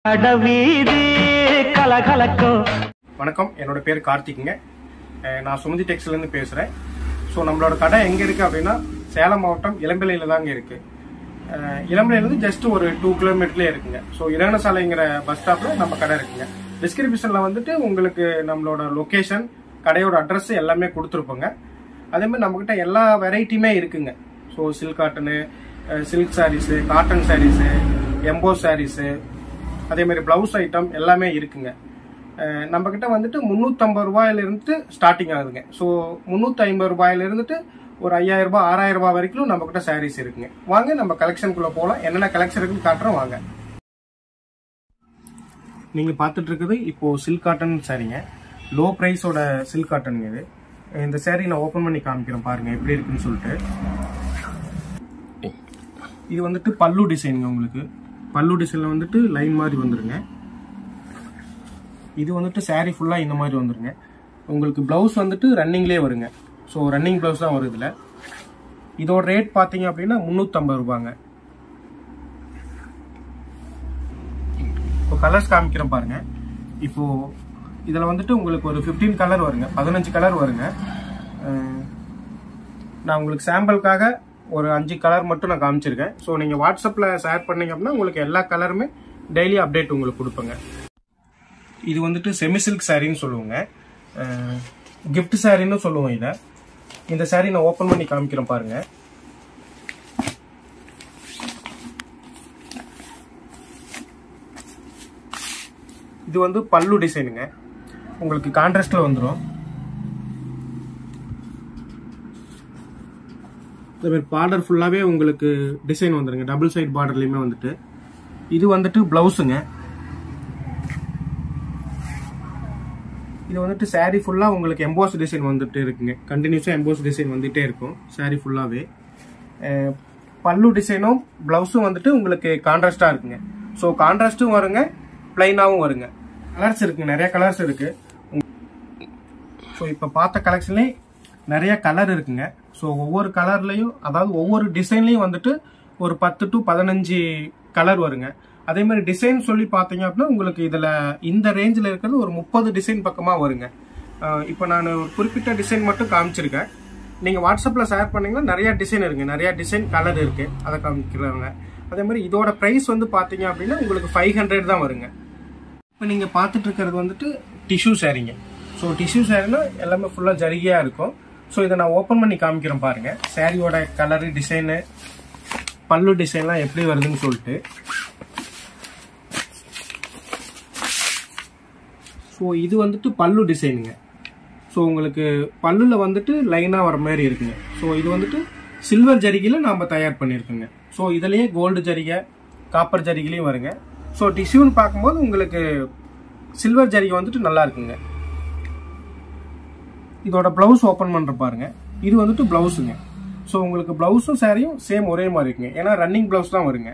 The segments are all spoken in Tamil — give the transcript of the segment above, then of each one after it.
கடவீதி கலகலக்கும் வணக்கம் என்னோட பேர் கார்த்திக்ங்க அஹ் நான் சுமதி டெக்ஸ்லேருந்து பேசுகிறேன் ஸோ நம்மளோட கடை எங்கே இருக்குது அப்படின்னா சேலம் மாவட்டம் இளம்பிள்ளையில் தாங்க இருக்குது இளம்பிள்ளையிலேருந்து ஜஸ்ட் ஒரு டூ கிலோமீட்டர்லேயே இருக்குங்க ஸோ இரணசாலைங்கிற பஸ் ஸ்டாப்பில் நம்ம கடை இருக்குங்க டிஸ்கிரிப்ஷனில் வந்துட்டு உங்களுக்கு நம்மளோட லொக்கேஷன் கடையோட அட்ரஸ் எல்லாமே கொடுத்துருப்போங்க அதே மாதிரி நம்மக்கிட்ட எல்லா வெரைட்டியுமே இருக்குங்க so silk cotton silk saris cotton saris எம்போ சாரீஸு அதே மாதிரி பிளவுஸ் ஐட்டம் எல்லாமே இருக்குங்க அஹ் நம்ம கிட்ட வந்துட்டு முந்நூற்றம்பது ரூபாயில இருந்து ஸ்டார்டிங் ஆகுதுங்க ஸோ முந்நூற்றி ஐம்பது ரூபாயில இருந்துட்டு ஒரு ஐயாயிரம் ரூபாய் ஆறாயிரம் ரூபாய் வரைக்கும் நம்ம கிட்ட சாரீஸ் இருக்குங்க வாங்க நம்ம கலெக்ஷனுக்குள்ள போகலாம் என்னென்ன கலெக்ஷன் இருக்குன்னு காட்டுறோம் வாங்க நீங்க பார்த்துட்டு இருக்குது இப்போ சில்க் காட்டன் சாரீங்க லோ ப்ரைஸோட சில்க் காட்டன் இது இந்த saree நான் ஓப்பன் பண்ணி காமிக்கிறேன் பாருங்க எப்படி இருக்குன்னு சொல்லிட்டு இது வந்துட்டு பல்லு டிசைனுங்க உங்களுக்கு பல்லு டிசைன்ல வந்துட்டு லைன் மாதிரி வந்துருங்க இது வந்துட்டு saree ஃபுல்லாக இந்த மாதிரி வந்துருங்க உங்களுக்கு ப்ளவுஸ் வந்துட்டு ரன்னிங்லேயே வருங்க ஸோ ரன்னிங் ப்ளவுஸ் தான் வரும் இதில் இதோட ரேட் பார்த்தீங்க அப்படின்னா முந்நூற்றம்பது ரூபாங்க இப்போ கலர்ஸ் காமிக்கிறேன் பாருங்க இப்போ இதில் வந்துட்டு உங்களுக்கு ஒரு 15 கலர் வருங்க பதினஞ்சு கலர் வருங்க அஹ் நான் உங்களுக்கு சாம்பிளுக்காக ஒரு அஞ்சு கலர் மட்டும் நான் காமிச்சிருக்கேன் ஸோ நீங்கள் வாட்ஸ்அப்பில் ஷேர் பண்ணீங்க அப்படின்னா உங்களுக்கு எல்லா கலருமே டெய்லி அப்டேட் உங்களுக்கு கொடுப்பேங்க இது வந்துட்டு செமி சில்க் சாரின்னு சொல்லுவோங்க கிஃப்ட் சாரின்னு சொல்லுவோம் இதை இந்த saree நான் ஓப்பன் பண்ணி காமிக்கிறேன் பாருங்க இது வந்து பல்லு டிசைனுங்க உங்களுக்கு கான்ட்ராஸ்ட்ல வந்துடும் இந்த மாதிரி பார்டர் ஃபுல்லாகவே உங்களுக்கு டிசைன் வந்துருங்க டபுள் சைட் பார்டர்லையுமே வந்துட்டு இது வந்துட்டு ப்ளவுஸுங்க இது வந்துட்டு saree ஃபுல்லாக உங்களுக்கு எம்போஸ் டிசைன் வந்துட்டு இருக்குங்க கண்டினியூஸாக எம்போஸ் டிசைன் வந்துட்டே இருக்கும் saree ஃபுல்லாகவே பல்லு டிசைனும் ப்ளவுஸும் வந்துட்டு உங்களுக்கு கான்ட்ராஸ்டாக இருக்குங்க ஸோ கான்ட்ராஸ்ட்டும் வருங்க பிளைனாகவும் வருங்க கலர்ஸ் இருக்குங்க நிறைய கலர்ஸ் இருக்கு ஸோ இப்போ பார்த்த கலெக்ஷன்லேயே நிறைய கலர் இருக்குங்க ஸோ ஒவ்வொரு கலர்லையும் அதாவது ஒவ்வொரு டிசைன்லையும் வந்துட்டு ஒரு பத்து டு பதினஞ்சு கலர் வருங்க அதே மாதிரி டிசைன் சொல்லி பார்த்தீங்க அப்படின்னா உங்களுக்கு இதில் இந்த ரேஞ்சில் இருக்கிறது ஒரு முப்பது டிசைன் பக்கமாக வருங்க அஹ் இப்போ நான் ஒரு குறிப்பிட்ட டிசைன் மட்டும் காமிச்சிருக்கேன் நீங்கள் வாட்ஸ்அப்பில் ஷேர் பண்ணீங்கன்னா நிறைய டிசைன் இருக்குங்க நிறைய டிசைன் கலர் இருக்கு அதை காமிக்கிறாங்க அதே மாதிரி இதோட ப்ரைஸ் வந்து பார்த்தீங்க அப்படின்னா உங்களுக்கு ஃபைவ் ஹண்ட்ரட் தான் வருங்க இப்போ நீங்கள் பார்த்துட்டு இருக்கிறது வந்துட்டு டிஷ்யூ சாரீங்க ஸோ டிஷ்யூ சாரீனா எல்லாமே ஃபுல்லாக ஜரிகையாக இருக்கும் ஸோ இதை நான் ஓப்பன் பண்ணி காமிக்கிறேன் பாருங்க சாரியோட கலரு டிசைனு பல்லு டிசைன்லாம் எப்படி வருதுன்னு சொல்லிட்டு ஸோ இது வந்துட்டு பல்லு டிசைனுங்க ஸோ உங்களுக்கு பல்லுல வந்துட்டு லைனாக வர மாதிரி இருக்குங்க ஸோ இது வந்துட்டு சில்வர் ஜரிகையில் நாம் தயார் பண்ணியிருக்கோங்க ஸோ இதுலேயே கோல்டு ஜரிகை காப்பர் ஜரிகைலையும் வருங்க ஸோ டிஷ்யூன்னு பார்க்கும்போது உங்களுக்கு சில்வர் ஜரிகை வந்துட்டு நல்லா இருக்குங்க இதோட ப்ளவுஸ் ஓப்பன் பண்ணுற பாருங்க இது வந்துட்டு ப்ளவுஸுங்க ஸோ உங்களுக்கு ப்ளவுஸும் சாரியும் சேம் ஒரே மாதிரி இருக்குங்க ஏன்னா ரன்னிங் ப்ளவுஸ் தான் வருங்க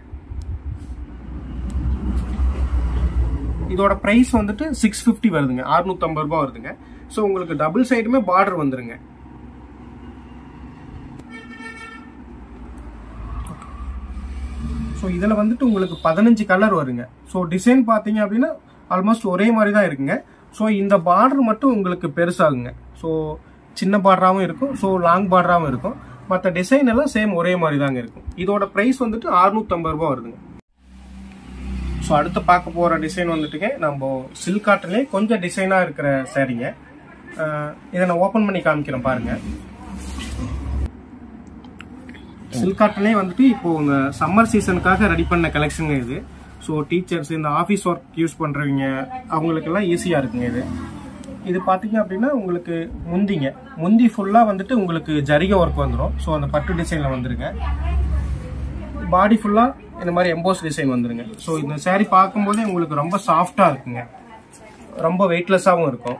இதோட ப்ரைஸ் வந்துட்டு சிக்ஸ் ஃபிஃப்டி வருதுங்க அறுநூத்தம்பது ரூபாய் வருதுங்க ஸோ உங்களுக்கு டபுள் சைடுமே பார்டர் வந்துருங்க ஸோ இதில் வந்துட்டு உங்களுக்கு பதினஞ்சு கலர் வருங்க ஸோ டிசைன் பார்த்தீங்க அப்படின்னா ஆல்மோஸ்ட் ஒரே மாதிரி தான் இருக்குங்க ஸோ இந்த பார்டர் மட்டும் உங்களுக்கு பெருசாகுங்க ஸோ சின்ன பார்டராகவும் இருக்கும் ஸோ லாங் பார்டராகவும் இருக்கும் மற்ற டிசைன் எல்லாம் சேம் ஒரே மாதிரி தாங்க இருக்கும் இதோட ப்ரைஸ் வந்துட்டு அறுநூத்தம்பது ரூபா வருதுங்க ஸோ அடுத்து பார்க்க போகிற டிசைன் வந்துட்டுங்க நம்ம சில்க் காட்டன்லேயே கொஞ்சம் டிசைனாக இருக்கிற சாரீங்க அஹ் இதை நான் ஓப்பன் பண்ணி காமிக்கிறேன் பாருங்க சில்க் காட்டன்லேயே வந்துட்டு இப்போ உங்க சம்மர் சீசனுக்காக ரெடி பண்ண கலெக்ஷன் இது ஸோ டீச்சர்ஸ் இந்த ஆஃபீஸ் ஒர்க் யூஸ் பண்ணுறவங்க அவங்களுக்கெல்லாம் ஈஸியாக இருக்குங்க இது இது பார்த்தீங்க அப்படின்னா உங்களுக்கு முந்திங்க முந்தி ஃபுல்லாக வந்துட்டு உங்களுக்கு ஜரிகை ஒர்க் வந்துடும் ஸோ அந்த பட்டு டிசைனில் வந்துருங்க பாடி ஃபுல்லாக இந்த மாதிரி எம்போஸ் டிசைன் வந்துருங்க ஸோ இந்த saree பார்க்கும்போதே உங்களுக்கு ரொம்ப சாஃப்டாக இருக்குங்க ரொம்ப வெயிட்லெஸ்ஸாகவும் இருக்கும்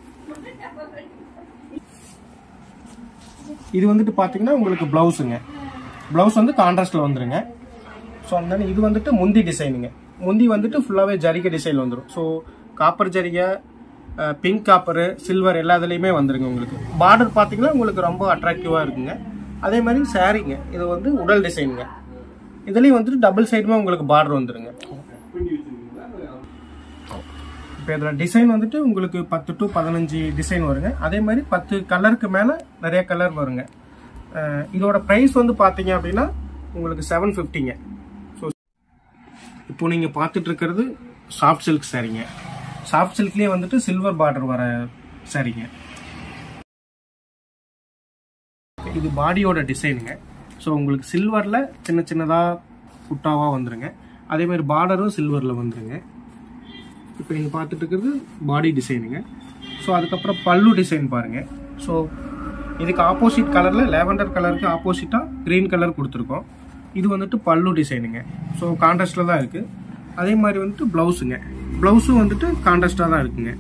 இது வந்துட்டு பார்த்தீங்கன்னா உங்களுக்கு ப்ளவுஸுங்க ப்ளவுஸ் வந்து கான்ட்ராஸ்டில் வந்துருங்க ஸோ அதனால இது வந்துட்டு முந்தி டிசைனுங்க முந்தி வந்துட்டு ஃபுல்லாகவே ஜரிகை டிசைன் வந்துடும் ஸோ காப்பர் ஜரிகை பிங்க் காப்பரு சில்வர் எல்லா இதுலேயுமே வந்துருங்க உங்களுக்கு பார்டர் பார்த்தீங்கன்னா உங்களுக்கு ரொம்ப அட்ராக்டிவாக இருக்குங்க அதே மாதிரி சாரீங்க இது வந்து உடல் டிசைனுங்க இதுலேயும் வந்துட்டு டபுள் சைடுமே உங்களுக்கு பார்டர் வந்துருங்க இப்போ இதில் டிசைன் வந்துட்டு உங்களுக்கு பத்து டு பதினஞ்சு டிசைன் வருங்க அதே மாதிரி பத்து கலருக்கு மேலே நிறைய கலர் வருங்க அஹ் இதோட ப்ரைஸ் வந்து பார்த்தீங்க அப்படின்னா உங்களுக்கு செவன் ஃபிஃப்டிங்க ஸோ இப்போ நீங்கள் பார்த்துட்டு இருக்கிறது சாஃப்ட் சில்க் சாரீங்க சாஃப்ட் சில்க்லேயே வந்துட்டு சில்வர் பார்டர் வர சாரீங்க இது பாடியோட டிசைனுங்க ஸோ உங்களுக்கு சில்வரில் சின்ன சின்னதாக குட்டாவாக வந்துருங்க அதே மாதிரி பார்டரும் சில்வரில் வந்துருங்க இப்போ நீங்கள் பார்த்துட்டு இருக்கிறது பாடி டிசைனுங்க ஸோ அதுக்கப்புறம் பல்லு டிசைன் பாருங்கள் ஸோ இதுக்கு ஆப்போசிட் கலரில் லேவண்டர் கலருக்கு ஆப்போசிட்டாக க்ரீன் கலர் கொடுத்துருக்கோம் இது வந்துட்டு பல்லு டிசைனுங்க ஸோ கான்ட்ராஸ்டில் தான் இருக்குது அதே மாதிரி வந்துட்டு ப்ளவுஸுங்க ப்ளவுஸும் வந்துட்டு கான்ட்ராஸ்டாக தான் இருக்குங்க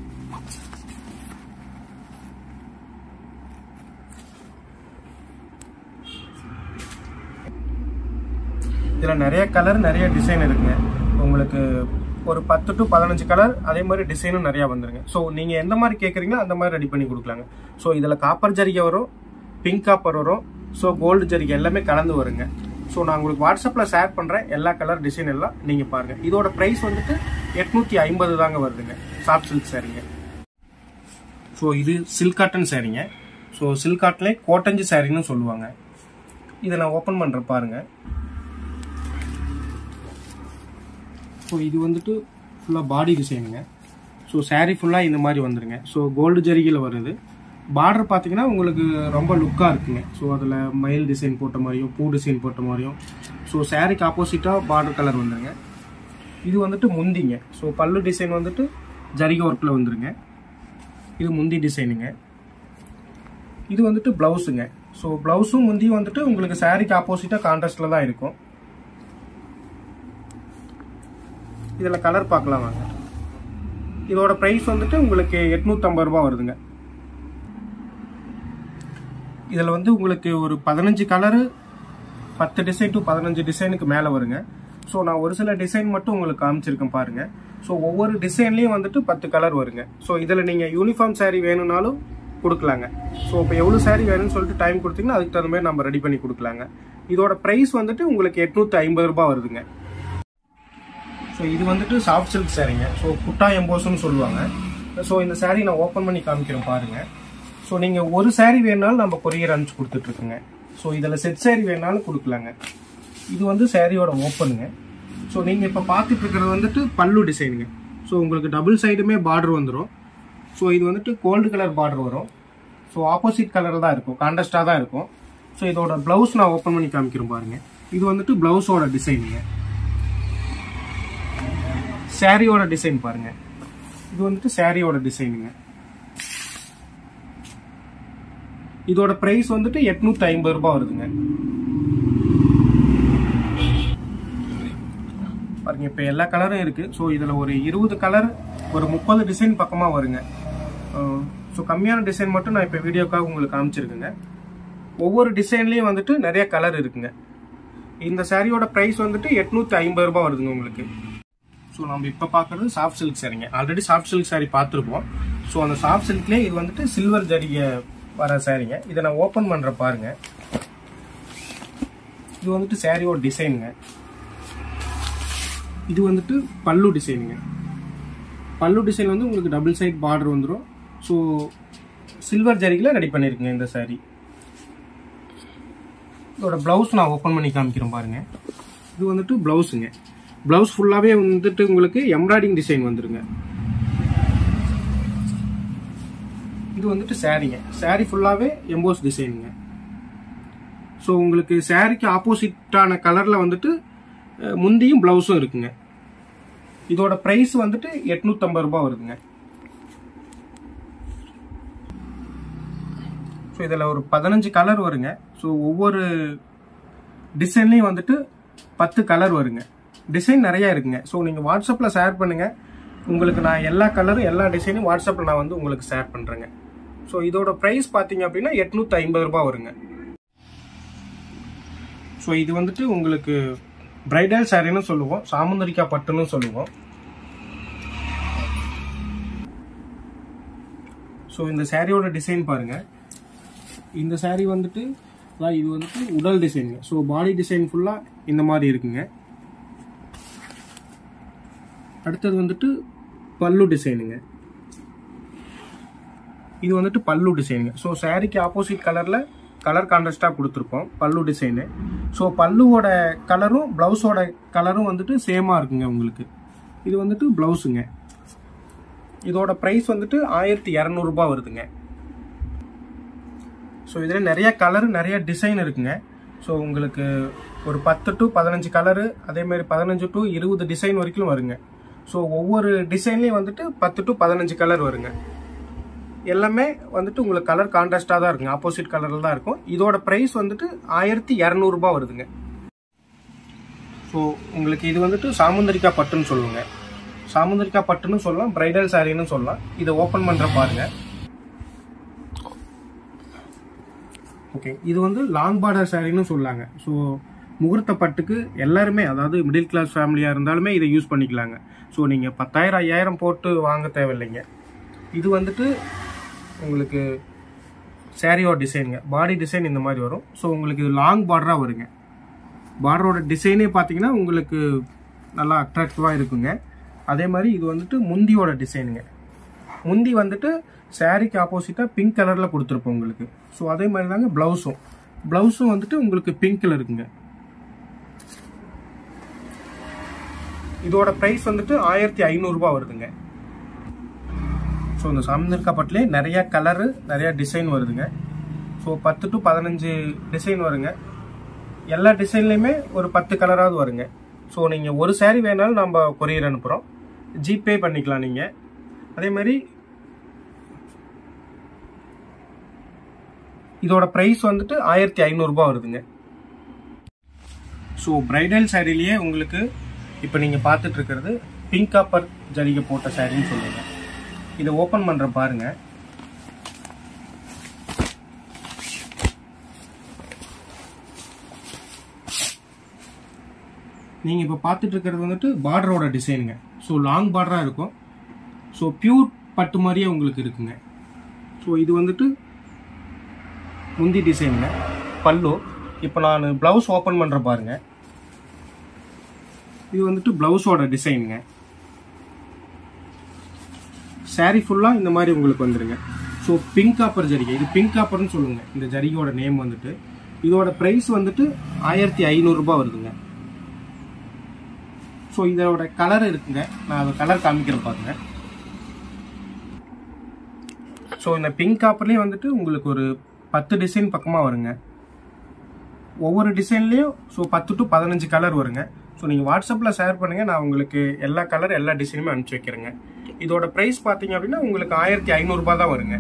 இதில் நிறைய கலர் நிறைய டிசைன் இருக்குங்க உங்களுக்கு ஒரு பத்து டு பதினஞ்சு கலர் அதே மாதிரி டிசைனும் நிறையா வந்துருங்க ஸோ நீங்கள் எந்த மாதிரி கேட்குறீங்களோ அந்த மாதிரி ரெடி பண்ணி கொடுக்கலாங்க ஸோ இதில் காப்பர் ஜரிகை வரும் பிங்க் காப்பர் வரும் ஸோ கோல்டு ஜரிகை எல்லாமே கலந்து வருங்க ஸோ நான் உங்களுக்கு வாட்ஸ்அப்பில் ஷேர் பண்ணுறேன் எல்லா கலர் டிசைன் எல்லாம் நீங்கள் பாருங்கள் இதோட ப்ரைஸ் வந்துட்டு எட்நூற்றி ஐம்பது தாங்க வருதுங்க சாஃப்ட் சில்க் சாரீங்க ஸோ இது சில்க் காட்டன் சாரீங்க ஸோ சில்க் காட்டன்லே கோட்டஞ்சு சாரின்னு சொல்லுவாங்க இதை நான் ஓப்பன் பண்ணுறேன் பாருங்கள் ஸோ இது வந்துட்டு ஃபுல்லாக பாடி டிசைனுங்க ஸோ saree ஃபுல்லாக இந்த மாதிரி வந்துருங்க ஸோ கோல்டு ஜரிகையில் வருது பார்டர் பார்த்தீங்கன்னா உங்களுக்கு ரொம்ப லுக்காக இருக்குங்க ஸோ அதில் மயில் டிசைன் போட்ட மாதிரியும் பூ டிசைன் போட்ட மாதிரியும் ஸோ சாரீக்கு ஆப்போசிட்டாக பார்டர் கலர் வந்துருங்க இது வந்துட்டு முந்திங்க ஸோ பல்லு டிசைன் வந்துட்டு ஜரிகை ஒர்க்கில் வந்துருங்க இது முந்தி டிசைனுங்க இது வந்துட்டு ப்ளவுஸுங்க ஸோ ப்ளவுஸும் முந்தியும் வந்துட்டு உங்களுக்கு சாரீக்கு ஆப்போசிட்டாக கான்ட்ராஸ்டில் தான் இருக்கும் இதில் கலர் பார்க்கலாம் வாங்க இதோட ப்ரைஸ் வந்துட்டு உங்களுக்கு எட்நூற்றம்பது ரூபா வருதுங்க இதில் வந்து உங்களுக்கு ஒரு பதினஞ்சு கலரு பத்து டிசைன் டு பதினஞ்சு டிசைனுக்கு மேலே வருங்க ஸோ நான் ஒரு சில டிசைன் மட்டும் உங்களுக்கு காமிச்சிருக்கேன் பாருங்க ஸோ ஒவ்வொரு டிசைன்லேயும் வந்துட்டு பத்து கலர் வருங்க ஸோ இதில் நீங்கள் யூனிஃபார்ம் saree வேணும்னாலும் கொடுக்கலாங்க ஸோ இப்போ எவ்வளோ saree வேணும்னு சொல்லிட்டு டைம் கொடுத்தீங்கன்னா அதுக்கு தகுந்த மாதிரி நம்ம ரெடி பண்ணி கொடுக்கலாங்க இதோட ப்ரைஸ் வந்துட்டு உங்களுக்கு எட்நூற்றி ஐம்பது ரூபாய் வருதுங்க ஸோ இது வந்துட்டு சாஃப்ட் சில்க் சாரீங்க ஸோ குட்டா எம்போஸ்னு சொல்லுவாங்க ஸோ இந்த saree நான் ஓப்பன் பண்ணி காமிக்கிறேன் பாருங்க ஸோ நீங்கள் ஒரு saree வேணாலும் நம்ம கொரியர் அனுப்பிச்சு கொடுத்துட்ருக்குங்க ஸோ இதில் செட் saree வேணாலும் கொடுக்கலாங்க இது வந்து சாரியோட ஓப்பனுங்க ஸோ நீங்கள் இப்போ பார்த்துட்டு இருக்கிறது வந்துட்டு பல்லு டிசைனுங்க ஸோ உங்களுக்கு டபுள் சைடுமே பார்டர் வந்துடும் ஸோ இது வந்துட்டு கோல்டு கலர் பார்டர் வரும் ஸோ ஆப்போசிட் கலர் தான் இருக்கும் கான்ட்ராஸ்டாக தான் இருக்கும் ஸோ இதோட ப்ளவுஸ் நான் ஓப்பன் பண்ணி காமிக்கிறேன் பாருங்க இது வந்துட்டு ப்ளவுஸோட டிசைனுங்க சாரியோட டிசைன் பாருங்க இது வந்துட்டு சாரியோட டிசைனுங்க இதோட பிரைஸ் வந்துட்டு எட்நூத்தி ஐம்பது ரூபாய் வருதுங்க பாருங்க இப்போ எல்லா கலரும் இருக்கு ஸோ இதில் ஒரு இருபது கலர் ஒரு முப்பது டிசைன் பக்கமாக வருங்க ஸோ கம்மியான டிசைன் மட்டும் நான் இப்போ வீடியோக்காக உங்களுக்கு காமிச்சிருக்குங்க ஒவ்வொரு டிசைன்லேயும் வந்துட்டு நிறைய கலர் இருக்குங்க இந்த சாரியோட ப்ரைஸ் வந்துட்டு எட்நூத்தி ஐம்பது ரூபாய் வருதுங்க உங்களுக்கு ஸோ நம்ம இப்போ பார்க்குறது சாஃப்ட் சில்க் சாரிங்க ஆல்ரெடி சாஃப்ட் சில்க் சாரி பார்த்துருப்போம் ஸோ அந்த சாஃப்ட் சில்க்லேயே இது வந்துட்டு சில்வர் ஜரிகை வர சாரிங்க இதை நான் ஓப்பன் பண்ணுற பாருங்க இது வந்துட்டு சாரியோட டிசைனுங்க இது வந்துட்டு பல்லு டிசைனுங்க பல்லு டிசைன் வந்து உங்களுக்கு டபுள் சைட் பார்டர் வந்துடும் ஸோ சில்வர் ஜரிகில் ரெடி பண்ணியிருக்குங்க இந்த சாரி இதோட ப்ளவுஸ் நான் ஓப்பன் பண்ணி காமிக்கிறேன் பாருங்க இது வந்துட்டு ப்ளவுஸுங்க ப்ளவுஸ் ஃபுல்லாகவே வந்துட்டு உங்களுக்கு எம்ப்ராய்டிங் டிசைன் வந்துருங்க இது வந்துட்டு சாரீங்க சாரீ ஃபுல்லாகவே எம்போஸ் டிசைனுங்க ஸோ உங்களுக்கு சாரீக்கு ஆப்போசிட்டான கலரில் வந்துட்டு அஹ், முந்தியும் ப்ளவுஸும் இருக்குங்க இதோட ப்ரைஸ் வந்துட்டு எட்நூற்றம்பது ரூபாய் வருதுங்க ஸோ இதில் ஒரு பதினஞ்சு கலர் வருங்க ஸோ ஒவ்வொரு டிசைன்லேயும் வந்துட்டு பத்து கலர் வருங்க டிசைன் நிறையா இருக்குங்க ஸோ நீங்கள் வாட்ஸ்அப்பில் ஷேர் பண்ணுங்கள் உங்களுக்கு நான் எல்லா கலரும் எல்லா டிசைனும் வாட்ஸ்அப்பில் நான் வந்து உங்களுக்கு ஷேர் பண்ணுறேங்க ஸோ இதோட ப்ரைஸ் பார்த்தீங்க அப்படின்னா எட்நூற்றி ஐம்பது ரூபாய் வருங்க ஸோ இது வந்துட்டு உங்களுக்கு பிரைடல் சாரின்னு சொல்லுவோம் சாமுந்தரிக்கா பட்டுன்னு சொல்லுவோம் ஸோ இந்த சாரியோட டிசைன் பாருங்க இந்த saree வந்துட்டு அதான் இது வந்துட்டு உடல் டிசைனுங்க ஸோ பாடி டிசைன் ஃபுல்லாக இந்த மாதிரி இருக்குங்க அடுத்தது வந்துட்டு பல்லு டிசைனுங்க இது வந்துட்டு பல்லு டிசைனுங்க ஸோ சாரிக்கு ஆப்போசிட் கலரில் கலர் கான்ட்ராஸ்டாக கொடுத்துருப்போம் பல்லு டிசைனு ஸோ பல்லுவோட கலரும் ப்ளவுஸோட கலரும் வந்துட்டு சேமாக இருக்குங்க உங்களுக்கு இது வந்துட்டு ப்ளவுஸுங்க இதோட ப்ரைஸ் வந்துட்டு ஆயிரத்தி இரநூறுபா வருதுங்க ஸோ இதில் நிறைய கலர் நிறைய டிசைன் இருக்குங்க ஸோ உங்களுக்கு ஒரு பத்து டு பதினஞ்சு கலரு அதேமாதிரி பதினஞ்சு டு இருபது டிசைன் வரைக்கும் வருங்க ஸோ ஒவ்வொரு டிசைன்லேயும் வந்துட்டு பத்து டு பதினஞ்சு கலர் வருங்க எல்லாமே வந்துட்டு உங்களுக்கு கலர் கான்ட்ராஸ்டாக தான் இருக்குங்க ஆப்போசிட் கலரில் தான் இருக்கும் இதோட ப்ரைஸ் வந்துட்டு ஆயிரத்தி இரநூறுபா வருதுங்க ஸோ உங்களுக்கு இது வந்துட்டு சாமுந்தரிக்கா பட்டுன்னு சொல்லுவாங்க சாமுந்தரிக்கா பட்டுன்னு சொல்லலாம் பிரைடல் சாரின்னு சொல்லலாம் இதை ஓப்பன் பண்ணுற பாருங்க ஓகே இது வந்து லாங் பார்டர் சாரின்னு சொல்லாங்க ஸோ முகூர்த்த பட்டுக்கு எல்லாருமே அதாவது மிடில் கிளாஸ் ஃபேமிலியாக இருந்தாலுமே இதை யூஸ் பண்ணிக்கலாங்க ஸோ நீங்கள் பத்தாயிரம் ஐயாயிரம் போட்டு வாங்க தேவையில்லைங்க இது வந்துட்டு உங்களுக்கு சாரியோட டிசைனுங்க பாடி டிசைன் இந்த மாதிரி வரும் ஸோ உங்களுக்கு இது லாங் பார்டராக வருங்க பார்டரோட டிசைனே பார்த்தீங்கன்னா உங்களுக்கு நல்லா அட்ராக்டிவாக இருக்குங்க அதே மாதிரி இது வந்துட்டு முந்தியோட டிசைனுங்க முந்தி வந்துட்டு சாரிக்கு ஆப்போசிட்டாக பிங்க் கலரில் கொடுத்துருப்போம் உங்களுக்கு ஸோ அதே மாதிரி தாங்க ப்ளவுஸும் ப்ளவுஸும் வந்துட்டு உங்களுக்கு பிங்க் இருக்குங்க இதோட ப்ரைஸ் வந்துட்டு ஆயிரத்தி ஐநூறுரூபா வருதுங்க ஸோ இந்த சாமிந்திருக்கா பட்டிலே நிறைய கலரு நிறைய டிசைன் வருதுங்க ஸோ பத்து டு பதினஞ்சு டிசைன் வருங்க எல்லா டிசைன்லையுமே ஒரு பத்து கலராவது வருங்க ஸோ நீங்கள் ஒரு saree வேணாலும் நம்ம கொரியர் அனுப்புகிறோம் ஜிபே பண்ணிக்கலாம் நீங்கள் அதே மாதிரி இதோட ப்ரைஸ் வந்துட்டு ஆயிரத்தி ஐநூறுரூபா வருதுங்க ஸோ பிரைடல் சாரிலேயே உங்களுக்கு இப்போ நீங்கள் பார்த்துட்டு இருக்கிறது பிங்க் காப்பர் ஜரிகை போட்ட சாரின்னு சொல்லுங்க இதை ஓப்பன் பண்ணுற பாருங்க நீங்கள் இப்போ பார்த்துட்டு இருக்கிறது வந்துட்டு பார்டரோட டிசைனுங்க ஸோ லாங் பார்டராக இருக்கும் ஸோ பியூர் பட்டு மாதிரியே உங்களுக்கு இருக்குங்க ஸோ இது வந்துட்டு முந்தி டிசைனுங்க பல்லு இப்போ நான் ப்ளவுஸ் ஓப்பன் பண்ணுற பாருங்க இது வந்துட்டு ப்ளவுஸோட டிசைனுங்க saree ஃபுல்லாக இந்த மாதிரி உங்களுக்கு வந்துருங்க ஸோ பிங்க் காப்பர் ஜரிகை இது பிங்க் காப்பர்னு சொல்லுங்க இந்த ஜரிகையோட நேம் வந்துட்டு இதோட ப்ரைஸ் வந்துட்டு ஆயிரத்தி ஐநூறுரூபா வருதுங்க ஸோ இதோட கலர் இருக்குங்க நான் அதை கலர் காமிக்கிறேன் பாருங்க ஸோ இந்த பிங்க் காப்பர்லேயே வந்துட்டு உங்களுக்கு ஒரு பத்து டிசைன் பக்கமாக வருங்க ஒவ்வொரு டிசைன்லேயும் ஸோ பத்து டு பதினஞ்சு கலர் வருங்க ஸோ நீங்கள் வாட்ஸ்அப்பில் ஷேர் பண்ணுங்கள் நான் உங்களுக்கு எல்லா கலர் எல்லா டிசைனுமே அனுப்பிச்சி வைக்கிறேங்க இதோட ப்ரைஸ் பார்த்தீங்க அப்படின்னா உங்களுக்கு ஆயிரத்தி ஐநூறுரூபா தான் வருங்க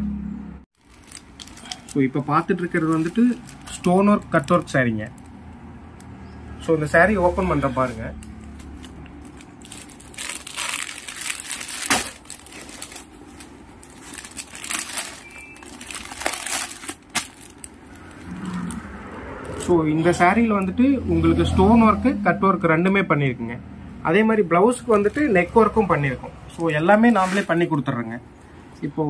ஸோ இப்போ பார்த்துட்டு இருக்கிறது வந்துட்டு ஸ்டோன் ஒர்க் கட் ஒர்க் சாரீங்க ஸோ இந்த saree ஓப்பன் பண்ணுற பாருங்க ஸோ இந்த சாரியில் வந்துட்டு உங்களுக்கு ஸ்டோன் ஒர்க்கு கட் ஒர்க் ரெண்டுமே பண்ணியிருக்குங்க அதே மாதிரி ப்ளவுஸ்க்கு வந்துட்டு நெக் ஒர்க்கும் பண்ணியிருக்கோம் ஸோ எல்லாமே நாமளே பண்ணி கொடுத்துட்றோங்க இப்போ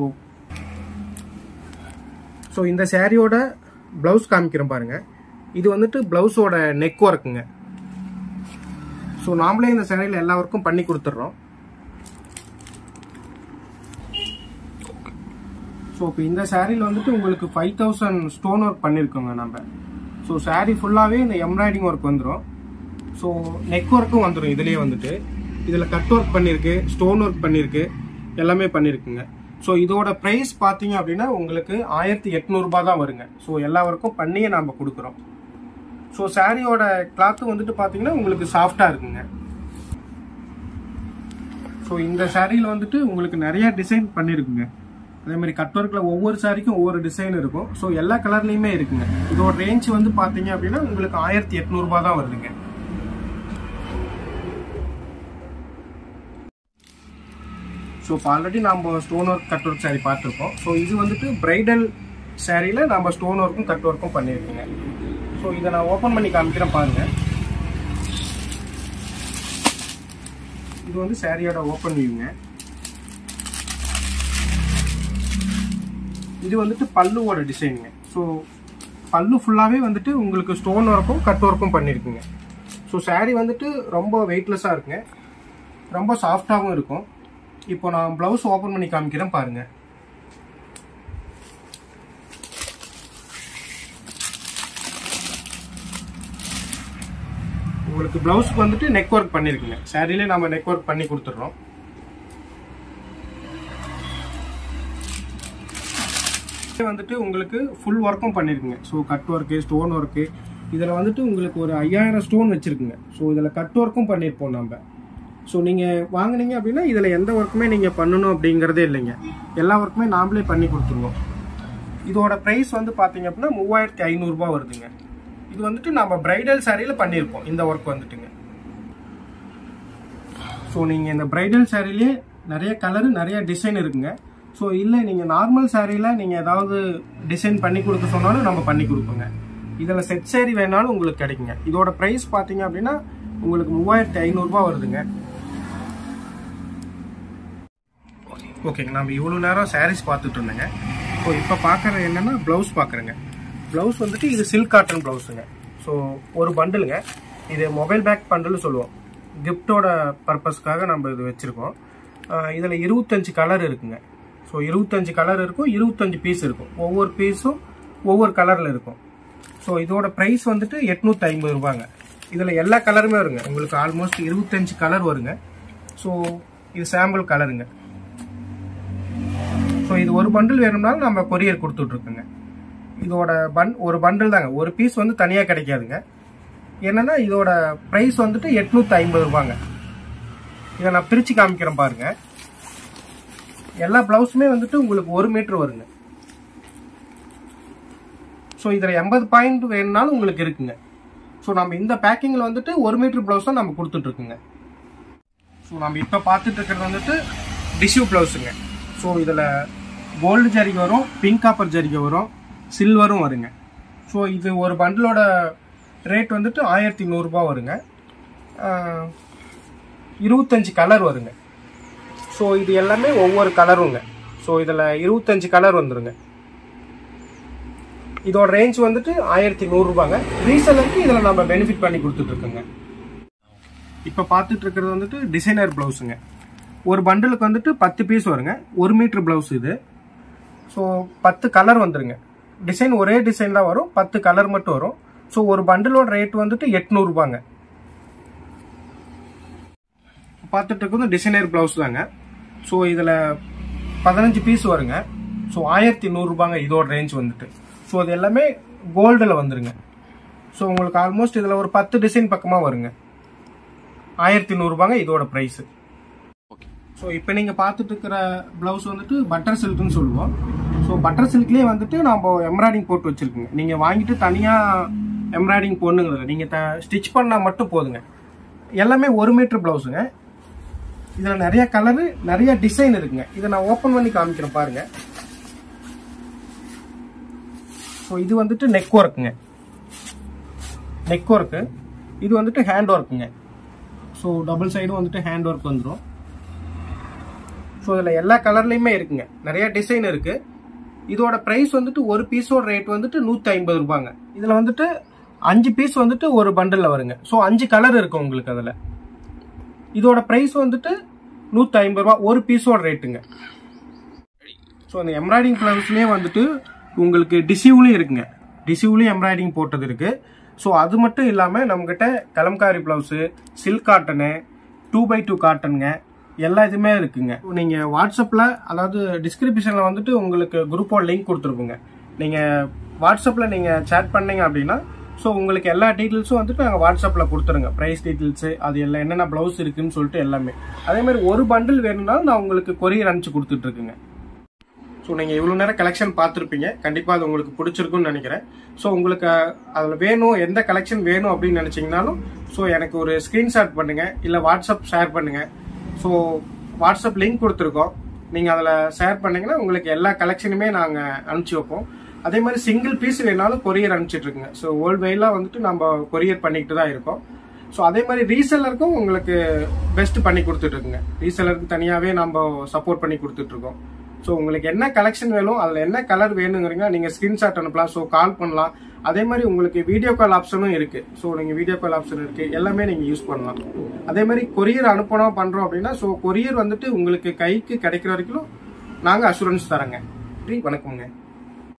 ஸோ இந்த சாரியோட ப்ளவுஸ் காமிக்கிறேன் பாருங்க இது வந்துட்டு ப்ளவுஸோட நெக் ஒர்க்குங்க ஸோ நாமளே இந்த சாரியில் எல்லா ஒர்க்கும் பண்ணி கொடுத்துட்றோம் ஸோ இப்போ இந்த சாரியில் வந்துட்டு உங்களுக்கு ஃபைவ் தௌசண்ட் ஸ்டோன் ஒர்க் பண்ணியிருக்கோங்க நம்ம ஸோ saree ஃபுல்லாகவே இந்த எம்ப்ராய்டிங் ஒர்க் வந்துடும் ஸோ நெக் ஒர்க்கும் வந்துடும் இதுலேயே வந்துட்டு இதில் கட் ஒர்க் பண்ணியிருக்கு ஸ்டோன் ஒர்க் பண்ணியிருக்கு எல்லாமே பண்ணியிருக்குங்க ஸோ இதோட ப்ரைஸ் பார்த்தீங்க அப்படின்னா உங்களுக்கு ஆயிரத்தி எட்நூறுபா தான் வருங்க ஸோ எல்லா ஒர்க்கும் பண்ணியே நாம் கொடுக்குறோம் ஸோ சாரியோட கிளாத்து வந்துட்டு பார்த்தீங்கன்னா உங்களுக்கு சாஃப்டாக இருக்குங்க ஸோ இந்த சாரியில் வந்துட்டு உங்களுக்கு நிறைய டிசைன் பண்ணியிருக்குங்க அதே மாதிரி கட் ஒர்க்கில் ஒவ்வொரு சாரிக்கும் ஒவ்வொரு டிசைன் இருக்கும் ஸோ எல்லா கலர்லேயுமே இருக்குங்க இதோட ரேஞ்ச் வந்து பார்த்தீங்க அப்படின்னா உங்களுக்கு ஆயிரத்தி எட்நூறுபா தான் வருதுங்க ஸோ இப்போ ஆல்ரெடி நம்ம stone work cut work saree பார்த்துருக்கோம் ஸோ இது வந்துட்டு பிரைடல் சாரியில் நம்ம ஸ்டோன் ஒர்க்கும் கட் ஒர்க்கும் பண்ணியிருக்கோங்க ஸோ இதை நான் ஓப்பன் பண்ணி காமிக்கிறேன் பாருங்க இது வந்து சாரியோட ஓப்பன் வியூங்க இது வந்துட்டு பல்லுவோட டிசைனுங்க ஸோ பல்லு ஃபுல்லாகவே வந்துட்டு உங்களுக்கு ஸ்டோன் ஒர்க்கும் கட் ஒர்க்கும் பண்ணியிருக்குங்க ஸோ saree வந்துட்டு ரொம்ப வெயிட்லெஸ்ஸாக இருக்குங்க ரொம்ப சாஃப்டாகவும் இருக்கும் இப்போ நான் பிளவுஸ் ஓபன் பண்ணி காமிக்கிறேன் பாருங்க உங்களுக்கு பிளவுஸ்க்கு வந்துட்டு நெக் ஒர்க் பண்ணிருக்குங்க சாரிலே நம்ம நெக் ஒர்க் பண்ணி கொடுத்துட்றோம் இது வந்துட்டு உங்களுக்கு ஃபுல் ஒர்க்கும் பண்ணிருக்குங்க so cut work stone work இதில் வந்துட்டு உங்களுக்கு ஒரு ஐயாயிரம் ஸ்டோன் வச்சிருக்குங்க ஸோ இதில் கட் ஒர்க்கும் பண்ணியிருப்போம் நம்ம ஸோ நீங்கள் வாங்குனீங்க அப்படின்னா இதில் எந்த ஒர்க்குமே நீங்கள் பண்ணணும் அப்படிங்கிறதே இல்லைங்க எல்லா ஒர்க்குமே நாமளே பண்ணி கொடுத்துருவோம் இதோட ப்ரைஸ் வந்து பார்த்தீங்க அப்படின்னா மூவாயிரத்தி ஐநூறுரூபா வருதுங்க இது வந்துட்டு நம்ம பிரைடல் சாரியில் பண்ணியிருப்போம் இந்த ஒர்க் வந்துட்டுங்க ஸோ நீங்கள் இந்த பிரைடல் சாரிலேயே நிறைய கலரு நிறைய டிசைன் இருக்குங்க ஸோ இல்லை நீங்கள் நார்மல் சாரியில் நீங்கள் ஏதாவது டிசைன் பண்ணி கொடுக்க சொன்னாலும் நம்ம பண்ணி கொடுப்போங்க இதில் செட் சாரி வேணாலும் உங்களுக்கு கிடைக்குங்க இதோட ப்ரைஸ் பார்த்தீங்க அப்படின்னா உங்களுக்கு மூவாயிரத்தி ஐநூறுரூபா வருதுங்க ஓகேங்க நம்ம இவ்வளோ நேரம் சாரீஸ் பார்த்துட்டு இருந்தேங்க ஸோ இப்போ பார்க்குறது என்னென்னா ப்ளவுஸ் பார்க்குறேங்க ப்ளவுஸ் வந்துட்டு இது சில்க் காட்டன் ப்ளவுஸுங்க ஸோ ஒரு பண்டிலுங்க இது மொபைல் பேக் பண்டில் சொல்லுவோம் கிஃப்டோட பர்பஸ்க்காக நம்ம இது வச்சுருக்கோம் இதில் இருபத்தஞ்சு கலர் இருக்குங்க ஸோ இருபத்தஞ்சு கலர் இருக்கும் இருபத்தஞ்சு பீஸ் இருக்கும் ஒவ்வொரு பீஸும் ஒவ்வொரு கலரில் இருக்கும் ஸோ இதோட ப்ரைஸ் வந்துட்டு எட்நூற்றி ஐம்பது ரூபாங்க இதில் எல்லா கலருமே வருங்க உங்களுக்கு ஆல்மோஸ்ட் இருபத்தஞ்சு கலர் வருங்க ஸோ இது சாம்பிள் கலருங்க ஸோ இது ஒரு பண்டில் வேணும்னாலும் நம்ம கொரியர் கொடுத்துட்ருக்குங்க இதோட பன் ஒரு பண்டில் தாங்க ஒரு பீஸ் வந்து தனியாக கிடைக்காதுங்க என்னன்னா இதோட ப்ரைஸ் வந்துட்டு எட்நூற்றி ஐம்பது ரூபாங்க இதை நான் பிரித்து காமிக்கிறேன் பாருங்க எல்லா ப்ளவுஸுமே வந்துட்டு உங்களுக்கு ஒரு மீட்டர் வருங்க ஸோ இதில் எண்பது பாயிண்ட் வேணும்னாலும் உங்களுக்கு இருக்குங்க ஸோ நம்ம இந்த பேக்கிங்கில் வந்துட்டு ஒரு மீட்டர் ப்ளவுஸ் தான் நம்ம கொடுத்துட்ருக்குங்க ஸோ நம்ம இப்போ பார்த்துட்டு இருக்கிறது வந்துட்டு டிஷ்யூ ப்ளவுஸுங்க ஸோ இதில் கோல்டு ஜரிகை வரும் பிங்க் காப்பர் ஜரிகை வரும் சில்வரும் வருங்க ஸோ இது ஒரு பண்டிலோட ரேட் வந்துட்டு ஆயிரத்தி நூறுரூபா வருங்க ஆஹ், இருபத்தஞ்சு கலர் வருங்க ஸோ இது எல்லாமே ஒவ்வொரு கலருங்க ஸோ இதில் இருபத்தஞ்சு கலர் வந்துருங்க இதோட ரேஞ்ச் வந்துட்டு ஆயிரத்தி நூறுரூபாங்க ரீசெலருக்கு இதில் நம்ம பெனிஃபிட் பண்ணி கொடுத்துட்ருக்கோங்க இப்போ பார்த்துட்டு இருக்கிறது வந்துட்டு டிசைனர் ப்ளவுஸுங்க ஒரு பண்டிலுக்கு வந்துட்டு பத்து பீஸ் வருங்க ஒரு மீட்டர் ப்ளவுஸ் இது ஸோ பத்து கலர் வந்துருங்க டிசைன் ஒரே டிசைன் தான் வரும் பத்து கலர் மட்டும் வரும் ஸோ ஒரு பண்டிலோட ரேட் வந்துட்டு எட்நூறுபாங்க பார்த்துட்டு இருக்கிறது டிசைனர் ப்ளவுஸ் தாங்க ஸோ இதில் பதினஞ்சு பீஸ் வருங்க ஸோ ஆயிரத்தி நூறுரூபாங்க இதோட ரேஞ்ச் வந்துட்டு ஸோ இது எல்லாமே கோல்டில் வந்துருங்க ஸோ உங்களுக்கு ஆல்மோஸ்ட் இதில் ஒரு பத்து டிசைன் பக்கமாக வருங்க ஆயிரத்தி நூறுரூபாங்க இதோட ப்ரைஸு ஸோ இப்போ நீங்கள் பார்த்துட்டு இருக்கிற ப்ளவுஸ் வந்துட்டு பட்டர் சில்க்னு சொல்லுவோம் ஸோ பட்டர் சில்க்லேயே வந்துட்டு நம்ம எம்ப்ராய்டிங் போட்டு வச்சுருக்குங்க நீங்கள் வாங்கிட்டு தனியாக எம்ப்ராய்டிங் போடணுங்கிறதுல நீங்கள் த ஸ்டிச் பண்ணால் மட்டும் போதுங்க எல்லாமே ஒரு மீட்டர் ப்ளவுஸுங்க இதில் நிறைய கலரு நிறைய டிசைன் இருக்குங்க இதை நான் ஓப்பன் பண்ணி காமிக்கிறேன் பாருங்க ஸோ இது வந்துட்டு நெக் ஒர்க்குங்க நெக் ஒர்க்கு இது வந்துட்டு ஹேண்ட் ஒர்க்குங்க ஸோ டபுள் சைடும் வந்துட்டு ஹேண்ட் ஒர்க் வந்துடும் ஸோ இதில் எல்லா கலர்லையுமே இருக்குங்க நிறைய டிசைன் இருக்கு இதோட ப்ரைஸ் வந்துட்டு ஒரு பீஸோட ரேட் வந்துட்டு நூற்றி ஐம்பது ரூபாங்க இதில் வந்துட்டு அஞ்சு பீஸ் வந்துட்டு ஒரு பண்டலில் வருங்க ஸோ அஞ்சு கலர் இருக்கு உங்களுக்கு அதில் இதோட ப்ரைஸ் வந்துட்டு நூற்றி ஐம்பது ரூபா ஒரு பீஸோட ரேட்டுங்க ஸோ அந்த எம்ப்ராய்டிங் ப்ளவுஸ்லேயே வந்துட்டு உங்களுக்கு டிசிவ்லையும் இருக்குங்க டிசிவ்லையும் எம்ப்ராய்டிங் போட்டது இருக்கு ஸோ அது மட்டும் இல்லாமல் நம்மக்கிட்ட kalamkari blouse silk cotton two by two காட்டனுங்க எல்லா இதுவுமே இருக்குங்க நீங்கள் வாட்ஸ்அப்பில் அதாவது டிஸ்கிரிப்ஷனில் வந்துட்டு உங்களுக்கு குரூப்போட லிங்க் கொடுத்துருப்போங்க நீங்கள் வாட்ஸ்அப்பில் நீங்கள் சேட் பண்ணீங்க அப்படின்னா ஸோ உங்களுக்கு எல்லா டீட்டெயில்ஸும் வந்துட்டு நாங்கள் வாட்ஸ்அப்பில் கொடுத்துருங்க ப்ரைஸ் டீட்டெயில்ஸு அது எல்லாம் என்னென்ன ப்ளவுஸ் இருக்குன்னு சொல்லிட்டு எல்லாமே அதே மாதிரி ஒரு பண்டில் வேணும்னாலும் நான் உங்களுக்கு கொரியர் அனுப்பிச்சு கொடுத்துட்ருக்குங்க ஸோ நீங்கள் இவ்வளோ நேரம் கலெக்ஷன் பார்த்துருப்பீங்க கண்டிப்பாக அது உங்களுக்கு பிடிச்சிருக்குன்னு நினைக்கிறேன் ஸோ உங்களுக்கு அதில் வேணும் எந்த கலெக்ஷன் வேணும் அப்படின்னு நினச்சிங்கனாலும் ஸோ எனக்கு ஒரு ஸ்க்ரீன்ஷாட் பண்ணுங்கள் இல்லை வாட்ஸ்அப் ஷேர் பண்ணுங்கள் ஸோ வாட்ஸ்அப் லிங்க் கொடுத்துருக்கோம் நீங்கள் அதில் ஷேர் பண்ணீங்கன்னா உங்களுக்கு எல்லா கலெக்ஷனுமே நாங்கள் அனுப்பிச்சி வைப்போம் அதே மாதிரி சிங்கிள் பீஸ் வேணாலும் கொரியர் அனுப்பிச்சிட்டு இருக்குங்க ஸோ வேர்ல்டு வைட்லாம் வந்துட்டு நம்ம கொரியர் பண்ணிக்கிட்டு தான் இருக்கோம் ஸோ அதே மாதிரி ரீசெல்லருக்கும் உங்களுக்கு பெஸ்ட் பண்ணி கொடுத்துட்டு இருக்குங்க ரீசெல்லருக்கு தனியாகவே நம்ம சப்போர்ட் பண்ணி கொடுத்துட்டு இருக்கோம் ஸோ உங்களுக்கு என்ன கலெக்ஷன் வேணும் அதில் என்ன கலர் வேணுங்கிறீங்க நீங்கள் ஸ்க்ரீன்ஷாட் அனுப்பலாம் ஸோ கால் பண்ணலாம் அதே மாதிரி உங்களுக்கு வீடியோ கால் ஆப்ஷனும் இருக்கு ஸோ நீங்க வீடியோ கால் ஆப்ஷன் இருக்கு எல்லாமே நீங்க யூஸ் பண்ணலாம் அதே மாதிரி கொரியர் அனுப்பணும் பண்றோம் அப்படின்னா ஸோ கொரியர் வந்துட்டு உங்களுக்கு கைக்கு கிடைக்கிற வரைக்கும் நாங்க அசூரன்ஸ் தரேங்க நன்றி வணக்கம்ங்க